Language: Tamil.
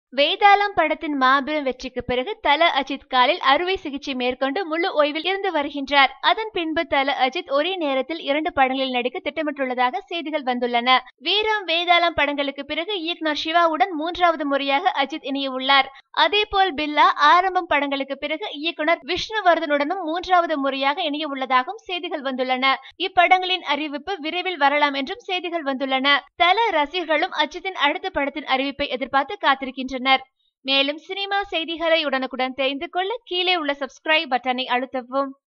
வேதாளம் படத்தின் மாபெரும் வெற்றிக்கு பிறகு தல அஜித் காலில் அறுவை சிகிச்சை மேற்கொண்டு முழு ஓய்வில் இருந்து வருகின்றார் அதன் பின்பு தல அஜித் ஒரே நேரத்தில் இரண்டு படங்களில் நடிக்க திட்டமிட்டுள்ளதாக செய்திகள் வந்துள்ளன வீரம் வேதாளம் படங்களுக்கு பிறகு இயக்குனர் சிவாவுடன் மூன்றாவது முறையாக அஜித் இணைய உள்ளார் அதேபோல் பில்லா ஆரம்பம் படங்களுக்கு பிறகு இயக்குனர் விஷ்ணுவர்தனுடனும் மூன்றாவது முறையாக இணைய உள்ளதாகவும் செய்திகள் வந்துள்ளன இப்படங்களின் அறிவிப்பு விரைவில் வரலாம் என்றும் செய்திகள் வந்துள்ளன தல ரசிகர்களும் அஜித்தின் அடுத்த படத்தின் அறிவிப்பை எதிர்பார்த்து காத்திருக்கின்றனர் மேலும் சினிமா செய்திகளை உடனுக்குடன் தெரிந்து கொள்ள கீழே உள்ள சப்ஸ்கிரைப் பட்டனை அழுத்தவும்